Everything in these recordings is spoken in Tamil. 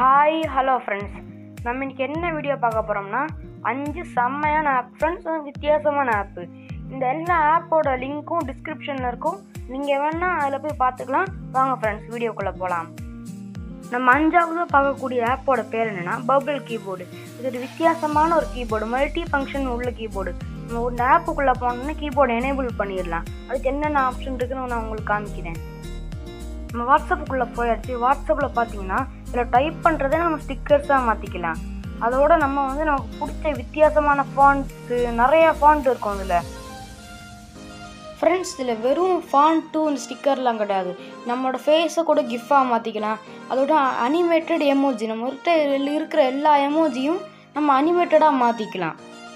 ஹாய் ஹலோ ஃப்ரெண்ட்ஸ் நம்ம இன்னைக்கு என்ன வீடியோ பார்க்க போகிறோம்னா அஞ்சு செம்மையான ஆப் ஃப்ரெண்ட்ஸ் வித்தியாசமான ஆப்பு இந்த எல்லா ஆப்போட லிங்க்கும் டிஸ்கிரிப்ஷனில் இருக்கும் நீங்கள் வேணால் அதில் போய் பார்த்துக்கலாம் வாங்க ஃப்ரெண்ட்ஸ் வீடியோக்குள்ளே போகலாம் நம்ம அஞ்சாவது பார்க்கக்கூடிய ஆப்போட பேர் என்னன்னா பபிள் கீபோர்டு இது ஒரு வித்தியாசமான ஒரு கீபோர்டு மல்டி ஃபங்க்ஷன் உள்ள கீபோர்டு நம்ம ஒரு ஆப்புக்குள்ளே போனோம்னா கீபோர்டு எனேபிள் பண்ணிடலாம் அதுக்கு என்னென்ன ஆப்ஷன் இருக்குன்னு நான் உங்களுக்கு காமிக்கிறேன் நம்ம வாட்ஸ்அப்புக்குள்ளே போயாச்சு வாட்ஸ்அப்பில் பார்த்தீங்கன்னா இதில் டைப் பண்ணுறதை நம்ம ஸ்டிக்கர்ஸாக மாற்றிக்கலாம் அதோட நம்ம வந்து நமக்கு பிடிச்ச வித்தியாசமான ஃபாண்ட்ஸு நிறைய ஃபாண்ட் இருக்கும் அதில் ஃப்ரெண்ட்ஸ் இதில் வெறும் ஃபாண்ட்டு இந்த ஸ்டிக்கர்லாம் கிடையாது நம்மளோட ஃபேஸை கூட கிஃப்டாக மாற்றிக்கலாம் அதோட அனிமேட்டட் எமோஜி நம்ம கிட்ட இருக்கிற எல்லா எமோஜியும் நம்ம அனிமேட்டடாக மாற்றிக்கலாம்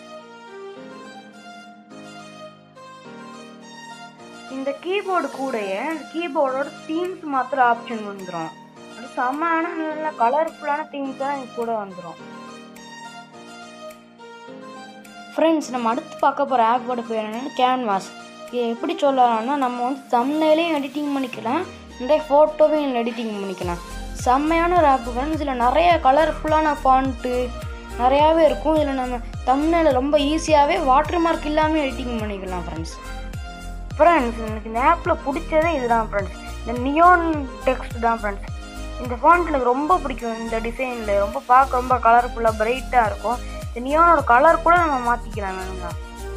இந்த கீபோர்டு கூடயே இந்த கீபோர்டோட தீம்ஸ் மாத்திர ஆப்ஷன் வந்துடும் அது செம்மையான நல்ல கலர்ஃபுல்லான தீம்ஸாக இது கூட வந்துடும் ஃப்ரெண்ட்ஸ் நம்ம அடுத்து பார்க்க போகிற ஆப்போட பேர் என்னன்னா கேன்வாஸ் இது எப்படி சொல்லலாம்னா நம்ம வந்து தம்னையிலையும் எடிட்டிங் பண்ணிக்கலாம் நிறைய ஃபோட்டோவையும் எடிட்டிங் பண்ணிக்கலாம் செம்மையான ஒரு ஆப் ஃப்ரெண்ட்ஸ் இதில் நிறைய கலர்ஃபுல்லான ஃபாண்ட்டு நிறையாவே இருக்கும் இதில் நம்ம தம்னையில் ரொம்ப ஈஸியாகவே வாட்டர் மார்க் இல்லாமல் எடிட்டிங் பண்ணிக்கலாம் ஃப்ரெண்ட்ஸ் ஃப்ரெண்ட்ஸ் எனக்கு இந்த ஆப்பில் பிடிச்சதே இதுதான் ஃப்ரெண்ட்ஸ் இந்த நியோன் டெக்ஸ்ட் தான் ஃப்ரெண்ட்ஸ் இந்த ஃபாண்ட் எனக்கு ரொம்ப பிடிக்கும் இந்த டிசைனில் ரொம்ப பார்க்க ரொம்ப கலர்ஃபுல்லாக பிரைட்டாக இருக்கும் இந்த நியோனோட கலர் கூட நம்ம மாற்றிக்கலாம் வேணுங்க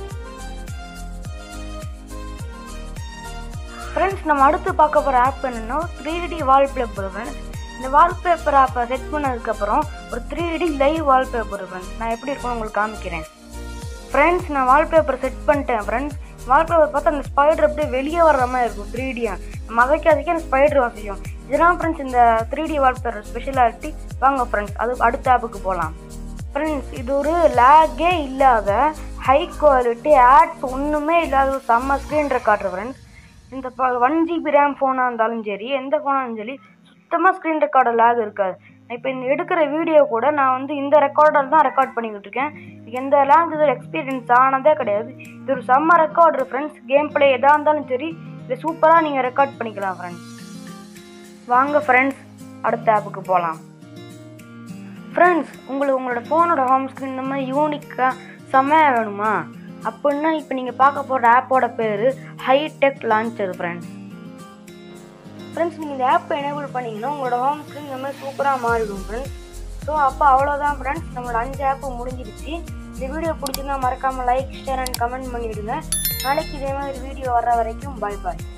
ஃப்ரெண்ட்ஸ் நம்ம அடுத்து பார்க்க போகிற ஆப் என்னென்னா த்ரீ டி வால்பேப்பர் ஃப்ரெண்ட்ஸ் இந்த வால்பேப்பர் ஆப்பை செட் பண்ணதுக்கப்புறம் ஒரு three D live wallpaper friends நான் எப்படி இருக்கும்னு உங்களுக்கு காமிக்கிறேன் ஃப்ரெண்ட்ஸ் நான் வால்பேப்பர் செட் பண்ணிட்டேன் ஃப்ரெண்ட்ஸ் வால்பேப்பர் பார்த்தா அந்த ஸ்பைடர் அப்படியே வெளியே வர்ற மாதிரி இருக்கும் த்ரீ டியாக நம்ம அதுக்கு அதுக்கே அந்த ஸ்பைடர் வசிக்கும் இதெல்லாம் ஃப்ரெண்ட்ஸ் இந்த த்ரீ டி வால்பேப்பர் ஸ்பெஷாலிட்டி வாங்க ஃப்ரெண்ட்ஸ் அது அடுத்த ஆப்புக்கு போகலாம் ஃப்ரெண்ட்ஸ் இது ஒரு லேக்கே இல்லாத ஹை குவாலிட்டி ஆட்ஸ் ஒன்றுமே இல்லாத ஒரு செம்ம ஸ்க்ரீன் ரெக்கார்டர் ஃப்ரெண்ட்ஸ் இந்த ஒன் ஜிபி ரேம் ஃபோனாக இருந்தாலும் சரி எந்த ஃபோனாக இருந்தாலும் சரி சுத்தமாக ஸ்க்ரீன் ரெக்கார்டர் லேக் இருக்காது இப்போ இந்த எடுக்கிற வீடியோ கூட நான் வந்து இந்த ரெக்கார்டர் தான் ரெக்கார்ட் பண்ணிக்கிட்டு இருக்கேன் எனக்கு எந்த லாங்குவேஜ் எக்ஸ்பீரியன்ஸ் ஆனதே கிடையாது இது ஒரு செம்ம ரெக்கார்டர் ஃப்ரெண்ட்ஸ் கேம் பிளே எதாக இருந்தாலும் சரி இதை சூப்பராக நீங்கள் ரெக்கார்ட் பண்ணிக்கலாம் ஃப்ரெண்ட்ஸ் வாங்க ஃப்ரெண்ட்ஸ் அடுத்த ஆப்புக்கு போகலாம் ஃப்ரெண்ட்ஸ் உங்களுக்கு உங்களோட ஃபோனோட ஹோம் ஸ்க்ரீன் இந்த மாதிரி யூனிக்காக செம்மையாக வேணுமா அப்படின்னா இப்போ நீங்கள் பார்க்க போகிற ஆப்போட பேர் ஹைடெக் லான்ச்சர் ஃப்ரெண்ட்ஸ் ஃப்ரெண்ட்ஸ் நீங்கள் இந்த ஆப் எனேபிள் பண்ணிங்கன்னா உங்களோட ஹோம் ஸ்க்ரீன் இந்த மாதிரி சூப்பராக மாறிடும் ஃப்ரெண்ட்ஸ் ஸோ அப்போ அவ்வளோதான் ஃப்ரெண்ட்ஸ் நம்மளோட அஞ்சு ஆப்பு முடிஞ்சிருச்சு இந்த வீடியோ பிடிச்சிருந்தா மறக்காமல் லைக் ஷேர் அண்ட் கமெண்ட் பண்ணிவிடுங்க நாளைக்கு இதே மாதிரி வீடியோ வர்ற வரைக்கும் பாய் பாய்